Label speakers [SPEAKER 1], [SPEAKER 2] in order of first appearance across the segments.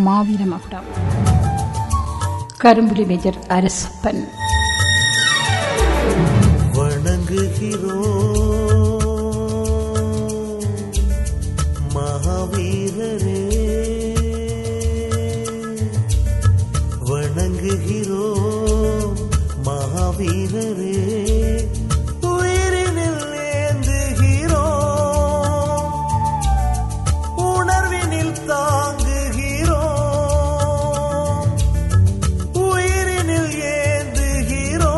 [SPEAKER 1] மாவீர மகுடம் கரும்புலி மேஜர் அரசப்பன்
[SPEAKER 2] வணங்குகிறோம் மகாவீரரே வணங்குகிறோம் மகாவீரரே உயிரினில் ஏந்துகிறோம் உணர்வினில் தாங்குகிறோம் உயிரினில் ஏந்துகிறோம்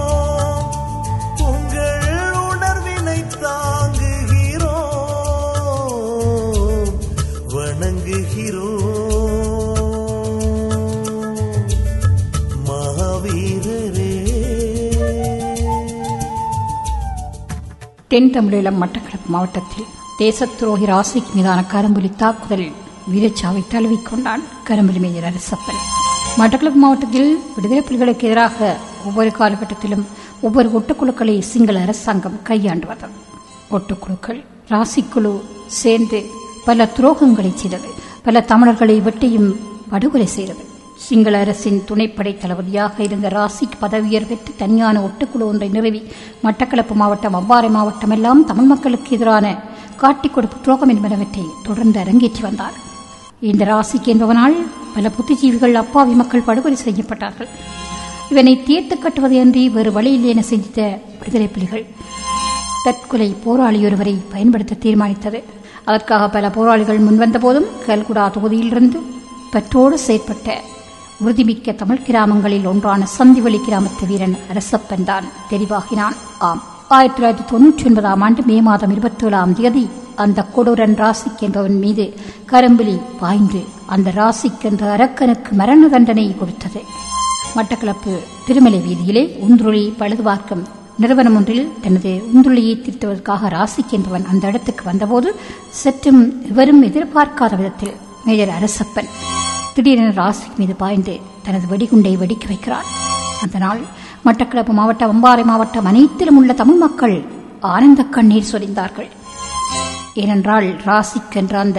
[SPEAKER 2] உங்கள் உணர்வினை தாங்குகிறோம் வணங்குகிறோம் மகாவீரரே
[SPEAKER 1] தென் தமிழீழம் மட்டக்களப்பு மாவட்டத்தில் தேசத் துரோகி ராசிக்கு மீதான கரும்புலி தாக்குதலில் வீரச்சாவை தழுவிக்கொண்டான் கரும்புலி மேஜர் அரசப்பன் மட்டக்களப்பு மாவட்டத்தில் விடுதலை புலிகளுக்கு எதிராக ஒவ்வொரு காலகட்டத்திலும் ஒவ்வொரு ஒட்டுக்குழுக்களை சிங்கள அரசாங்கம் கையாண்டு வந்தது ஒட்டுக்குழுக்கள் ராசிக்குழு சேர்ந்து பல துரோகங்களை செய்தது பல தமிழர்களை வெட்டியும் படுகொலை செய்தது சிங்கள அரசின் துணைப்படை தளபதியாக இருந்த ராசிக் பதவியர் பெற்று தனியான ஒட்டுக்குழு ஒன்றை நிறுவி மட்டக்களப்பு மாவட்டம் அவ்வாறை மாவட்டம் எல்லாம் தமிழ் மக்களுக்கு எதிரான காட்டிக் கொடுப்பு துரோகம் என்பனவற்றை தொடர்ந்து அரங்கேற்றி வந்தார் இந்த ராசிக்கு என்பவனால் பல புத்திஜீவிகள் அப்பாவி மக்கள் படுகொலை செய்யப்பட்டார்கள் இவனை தீர்த்து கட்டுவது அன்றி வேறு வழியில் என சிந்தித்த விடுதலை புலிகள் தற்கொலை போராளி ஒருவரை பயன்படுத்த தீர்மானித்தது அதற்காக பல போராளிகள் முன்வந்த போதும் கல்குடா தொகுதியிலிருந்து பற்றோடு செயற்பட்ட உறுதிமிக்க தமிழ் கிராமங்களில் ஒன்றான சந்திவெளி கிராமத்து வீரன் அரசப்பன் தான் தெரிவாகினான் ஆம் ஆயிரத்தி தொள்ளாயிரத்தி தொன்னூற்றி ஒன்பதாம் ஆண்டு மே மாதம் இருபத்தி ஏழாம் தேதி அந்த கொடூரன் ராசிக் என்பவன் மீது கரும்பிலி பாய்ந்து அந்த ராசிக் என்ற அரக்கனுக்கு மரண தண்டனை கொடுத்தது மட்டக்களப்பு திருமலை வீதியிலே உந்துருளி பழுதுபார்க்கும் நிறுவனம் ஒன்றில் தனது உந்துருளியை திருத்துவதற்காக ராசிக் என்பவன் அந்த இடத்துக்கு வந்தபோது சற்றும் எவரும் எதிர்பார்க்காத விதத்தில் மேஜர் அரசப்பன் திடீரென ராசிக் மீது பாய்ந்து தனது வெடிகுண்டை வெடிக்க வைக்கிறார் அந்த நாள் மட்டக்களப்பு மாவட்டம் அம்பாறை மாவட்டம் அனைத்திலும் உள்ள தமிழ் மக்கள் ஆனந்த கண்ணீர் சொரிந்தார்கள் ஏனென்றால் ராசிக் என்ற அந்த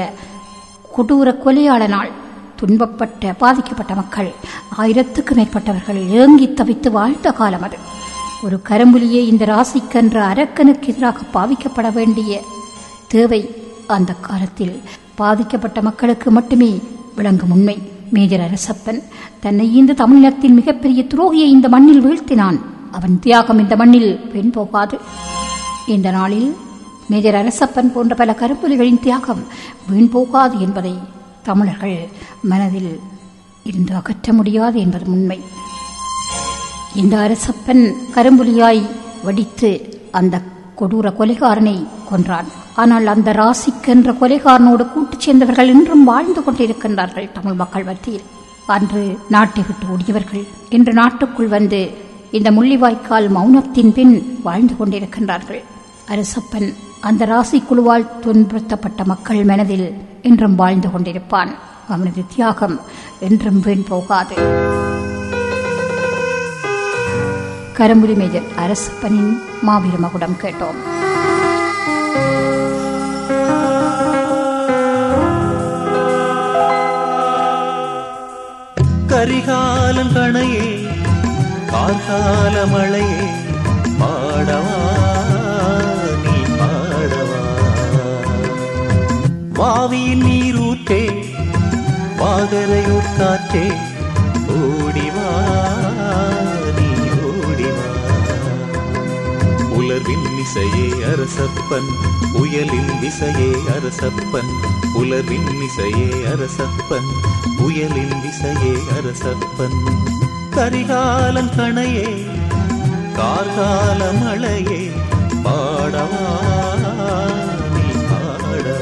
[SPEAKER 1] கொடூர கொலையாளனால் துன்பப்பட்ட பாதிக்கப்பட்ட மக்கள் ஆயிரத்துக்கு மேற்பட்டவர்கள் ஏங்கி தவித்து வாழ்ந்த காலம் அது ஒரு கரும்புலியே இந்த ராசிக்கென்ற அரக்கனுக்கு எதிராக பாவிக்கப்பட வேண்டிய தேவை அந்த காலத்தில் பாதிக்கப்பட்ட மக்களுக்கு மட்டுமே விளங்கும் உண்மை மேஜர் அரசப்பன் தன்னை இந்த தமிழினத்தின் மிகப்பெரிய துரோகியை இந்த மண்ணில் வீழ்த்தினான் அவன் தியாகம் இந்த மண்ணில் பெண் போகாது இந்த நாளில் மேஜர் அரசப்பன் போன்ற பல கருப்புலிகளின் தியாகம் வீண் போகாது என்பதை தமிழர்கள் மனதில் இருந்து அகற்ற முடியாது என்பது உண்மை இந்த அரசப்பன் கரும்புலியாய் வடித்து அந்த கொடூர கொலைகாரனை கொன்றான் ஆனால் அந்த ராசிக்கென்ற கொலைகாரனோடு கூட்டுச் சேர்ந்தவர்கள் இன்றும் வாழ்ந்து கொண்டிருக்கின்றார்கள் தமிழ் மக்கள் மத்தியில் அன்று நாட்டை விட்டு ஓடியவர்கள் இன்று நாட்டுக்குள் வந்து இந்த முள்ளிவாய்க்கால் மௌனத்தின் பின் வாழ்ந்து கொண்டிருக்கின்றார்கள் அரசப்பன் அந்த ராசி குழுவால் துன்புறுத்தப்பட்ட மக்கள் மனதில் என்றும் வாழ்ந்து கொண்டிருப்பான் அவனது தியாகம் என்றும் வீண் போகாது கரும்புலி மேஜர் அரசப்பனின் மாவீர மகுடம் கேட்டோம்
[SPEAKER 2] கரிகாலன் கணையே கார்கால மழையே பாடவா நீ பாடவா வாவியின் நீரூற்றே வாகரையூர் காற்றே ஓடிவா நீ ஓடிவா உலர்வின் இசையே அரசப்பன் புயலின் விசையே அரசப்பன் உலர்வின் இசையே அரசப்பன் புயலின் விசையே அரசப்பன் கரிகாலன் கணையே கார்கால மழையே பாடவா நீ பாடவா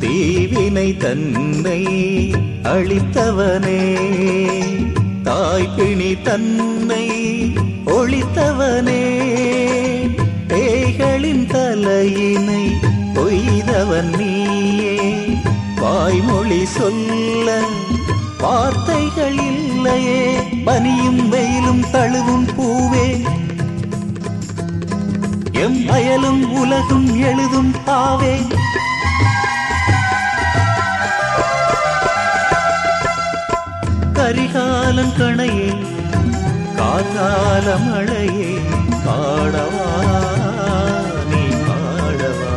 [SPEAKER 2] தீவினை தன்னை அளித்தவனே தாய்பிணி தன்னை ஒளித்தவனே பேய்களின் தலையினை கொய்தவன் நீயே வாய்மொழி சொல்ல வார்த்தைகள் இல்லையே பனியும் வெயிலும் தழுவும் பூவே எம் அயலும் உலகும் எழுதும் பாவே கரிகாலம் கணையே கார்கால மழையே பாடவா நீ பாடவா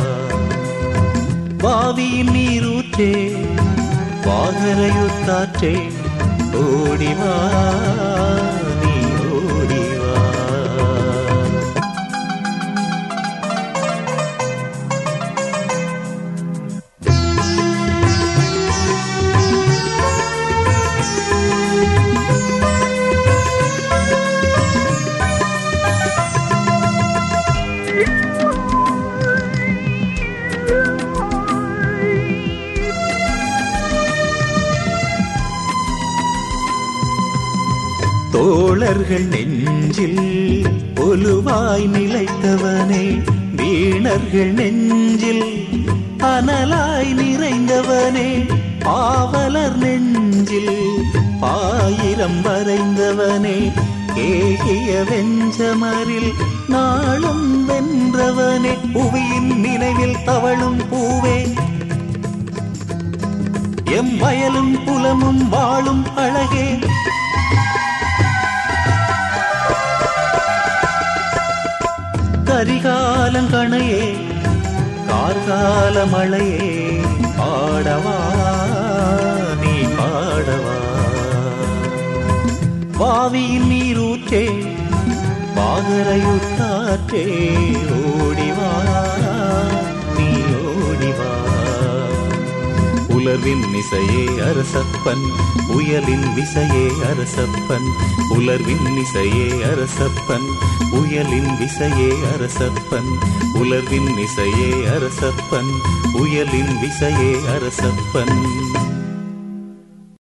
[SPEAKER 2] பாவியின் நீரூற்றே வாகரையுத்தாற்றே ஓடிவா நீ ஓடிவா தோழர்கள் நெஞ்சில் ஒலுவாய் நிலைத்தவனே வீணர்கள் நெஞ்சில் அனலாய் நிறைந்தவனே பாவலர் நெஞ்சில் பாயிரம் வரைந்தவனே ஏகிய வெஞ்சமரில் நாளும் வென்றவனே புவியின் நினைவில் தவழும் பூவே எம் வயலும் புலமும் வாழும் அழகே கரிகாலங்கணையே கார்கால மழையே பாடவா நீ பாடவா பாவியின் நீரூற்றே பாகரையுத்தாற்றே ஓடிவா நீ ஓடிவா உலர்வின் இசையே அரசப்பன் புயலின் விசையே அரசப்பன் உலர்வின் இசையே அரசப்பன் புயலின் விசையே அரசப்பன் உலர்வின் இசையே அரசப்பன் புயலின் விசையே அரசப்பன்